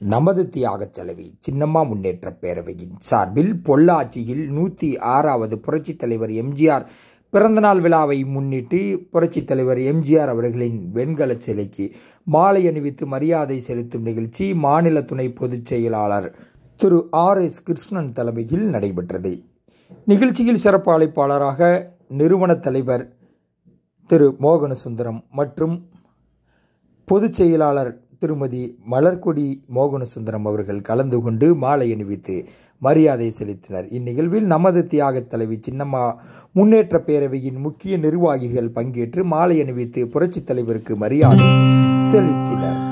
நமது தியாகச் செலவி சின்னம்மா முன்னேற்றப் பேரவையின் சார்பில் பொள்ளாச்சியில் நூற்றி ஆறாவது புரட்சித் தலைவர் எம்ஜிஆர் பிறந்தநாள் விழாவை முன்னிட்டு புரட்சித் தலைவர் எம்ஜிஆர் அவர்களின் வெண்கல சிலைக்கு மாலை அணிவித்து மரியாதை செலுத்தும் நிகழ்ச்சி மாநில துணை பொதுச் செயலாளர் திரு ஆர் எஸ் கிருஷ்ணன் தலைமையில் நடைபெற்றது நிகழ்ச்சியில் சிறப்பு அழைப்பாளராக நிறுவனத் தலைவர் திரு மோகனசுந்தரம் மற்றும் பொதுச் செயலாளர் திருமதி மலர்கொடி மோகனசுந்தரம் அவர்கள் கலந்து கொண்டு மாலை அணிவித்து மரியாதை செலுத்தினர் இந்நிகழ்வில் நமது தியாகத் தலைவி சின்னம்மா முன்னேற்ற பேரவையின் முக்கிய நிர்வாகிகள் பங்கேற்று மாலை அணிவித்து புரட்சித் தலைவருக்கு மரியாதை செலுத்தினர்